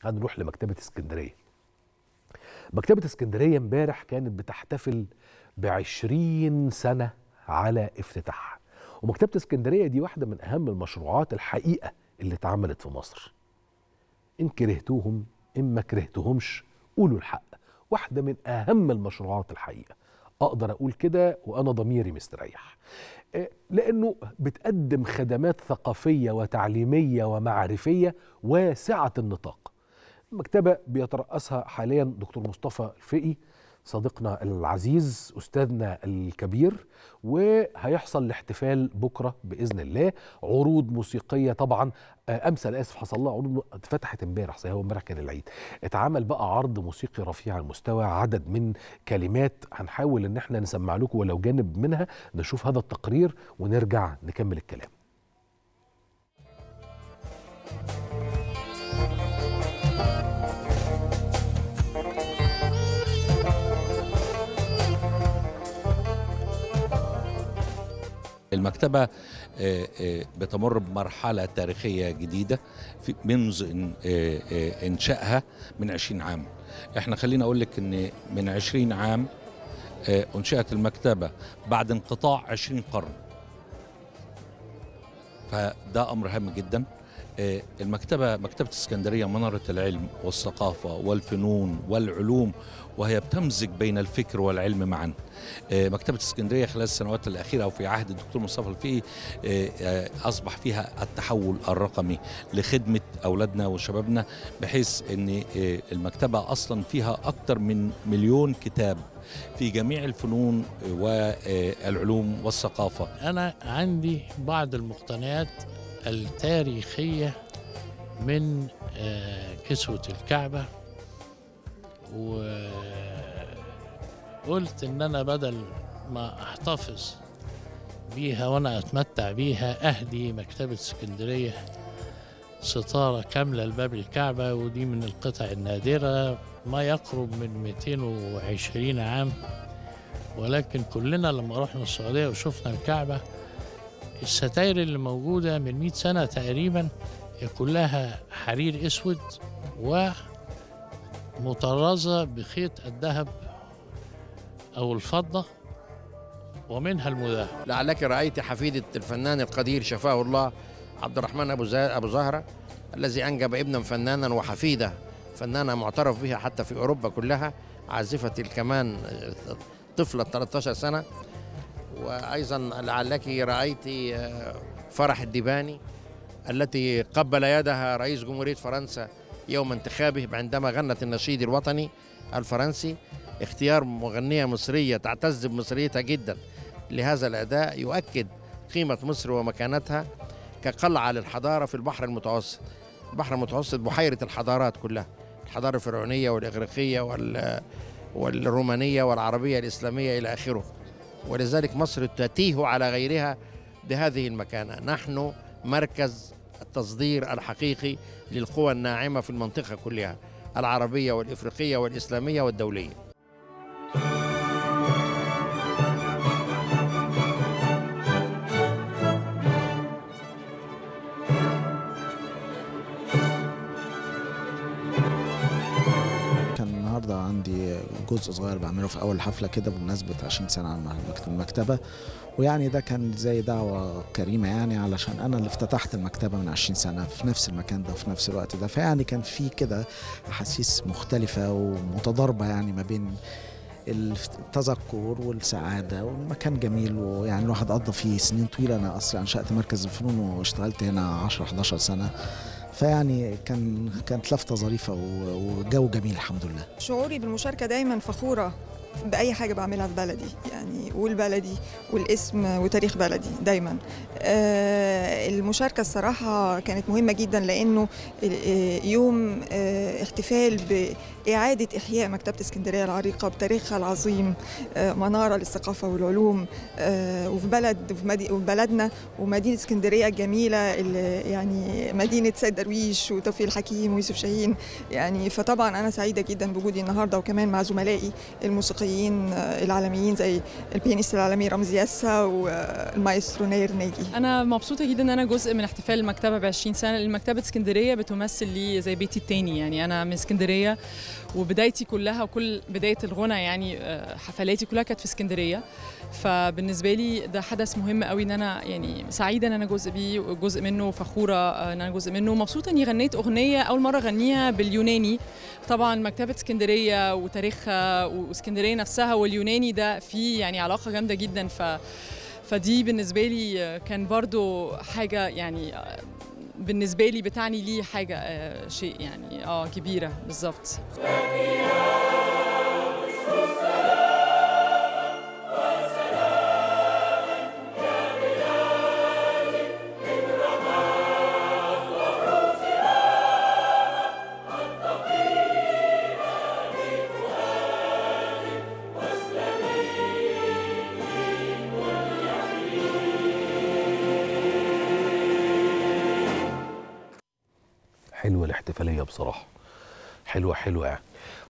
هنروح لمكتبه اسكندريه مكتبه اسكندريه امبارح كانت بتحتفل بعشرين سنه على افتتاحها ومكتبه اسكندريه دي واحده من اهم المشروعات الحقيقه اللي اتعملت في مصر ان كرهتوهم ان ما كرهتهمش قولوا الحق واحده من اهم المشروعات الحقيقه اقدر اقول كده وانا ضميري مستريح آه، لانه بتقدم خدمات ثقافيه وتعليميه ومعرفيه واسعه النطاق المكتبه بيترأسها حاليا دكتور مصطفى الفقي صديقنا العزيز استاذنا الكبير وهيحصل الاحتفال بكره باذن الله عروض موسيقيه طبعا آه، امس انا اسف حصل لها عروض اتفتحت امبارح زي هو امبارح كان العيد اتعمل بقى عرض موسيقي رفيع المستوى عدد من كلمات هنحاول ان احنا نسمع لكم ولو جانب منها نشوف هذا التقرير ونرجع نكمل الكلام المكتبة آه، آه، بتمر بمرحلة تاريخية جديدة في- منذ إن- آه، آه، إنشائها من 20 عام احنا خلينا أقول لك إن من 20 عام آه، أنشئت المكتبة بعد انقطاع 20 قرن فده أمر هام جدا آه، المكتبة مكتبة اسكندرية منارة العلم والثقافة والفنون والعلوم وهي بتمزج بين الفكر والعلم معا آه، مكتبة اسكندرية خلال السنوات الأخيرة وفي عهد الدكتور مصطفى الفقي آه، آه، أصبح فيها التحول الرقمي لخدمة أولادنا وشبابنا بحيث أن آه، المكتبة أصلا فيها أكثر من مليون كتاب في جميع الفنون والعلوم والثقافة أنا عندي بعض المقتنيات التاريخية من آه، كسوة الكعبة وقلت إن أنا بدل ما أحتفظ بيها وأنا أتمتع بيها أهدي مكتبة اسكندرية ستارة كاملة لباب الكعبة ودي من القطع النادرة ما يقرب من 220 عام ولكن كلنا لما رحنا السعودية وشفنا الكعبة الستاير اللي موجودة من 100 سنة تقريبا هي كلها حرير اسود ومطرزة بخيط الذهب أو الفضة ومنها المذهب لعلك رأيت حفيدة الفنان القدير شفاه الله عبد الرحمن أبو زا- أبو زهرة الذي أنجب ابنا فنانا وحفيدة فنانة معترف بها حتى في أوروبا كلها عازفة الكمان آه، طفلة 13 سنة وأيضا لعلك رأيت آه، فرح الدباني التي قبل يدها رئيس جمهورية فرنسا يوم انتخابه عندما غنت النشيد الوطني الفرنسي اختيار مغنية مصرية تعتز بمصريتها جدا لهذا الأداء يؤكد قيمة مصر ومكانتها كقلعة للحضارة في البحر المتوسط البحر المتوسط بحيرة الحضارات كلها الحضارة الفرعونية والإغريقية وال والرومانية والعربية الإسلامية إلى آخره ولذلك مصر تتيه على غيرها بهذه المكانة نحن مركز التصدير الحقيقي للقوى الناعمة في المنطقة كلها العربية والإفريقية والإسلامية والدولية كان النهارده عندي جزء صغير بعمله في اول حفله كده بمناسبه 20 سنه على مكتب المكتبه ويعني ده كان زي دعوه كريمه يعني علشان انا اللي افتتحت المكتبه من 20 سنه في نفس المكان ده وفي نفس الوقت ده فيعني كان في كده احاسيس مختلفه ومتضاربه يعني ما بين التذكر والسعاده والمكان جميل ويعني الواحد قضى فيه سنين طويله انا اصلا انشات مركز الفنون واشتغلت هنا 10 11 سنه فيعني كان كانت لفته ظريفه و- وجو جميل الحمد لله شعوري بالمشاركة دايما فخورة بأي حاجة بعملها في بلدي يعني والبلدي والاسم وتاريخ بلدي دايما آه، المشاركة الصراحة كانت مهمة جدا لأنه ال- يوم آه، احتفال بإعادة إحياء مكتبة اسكندرية العريقة بتاريخها العظيم آه، منارة للثقافة والعلوم آه، وفي بلد وفي مدي- وفي بلدنا ومدينة اسكندرية الجميلة اللي يعني مدينة سيد درويش وتوفيق الحكيم ويوسف شاهين يعني فطبعا انا سعيده جدا بوجودي النهارده وكمان مع زملائي الموسيقيين الموسيقيين العالميين زي البيانيست العالمي رمزي ياسا والمايسترو ناير ناجي انا مبسوطه جدا ان انا جزء من احتفال المكتبه ب 20 سنه لان مكتبه اسكندريه بتمثل لي زي بيتي التاني يعني انا من اسكندريه وبدايتي كلها وكل بدايه الغنى يعني حفلاتي كلها كانت في اسكندريه فبالنسبه لي ده حدث مهم قوي ان انا يعني سعيده ان انا جزء بيه جزء منه وفخوره ان انا جزء منه ومبسوطه اني غنيت اغنيه اول مره اغنيها باليوناني طبعا مكتبه اسكندريه وتاريخها واسكندريه نفسها واليوناني ده فيه يعني علاقه جامده جدا ف فدي بالنسبه لي كان برضو حاجه يعني بالنسبه لي بتعني لي حاجه شيء يعني اه كبيره بالظبط حلوه الاحتفاليه بصراحه حلوه حلوه يعني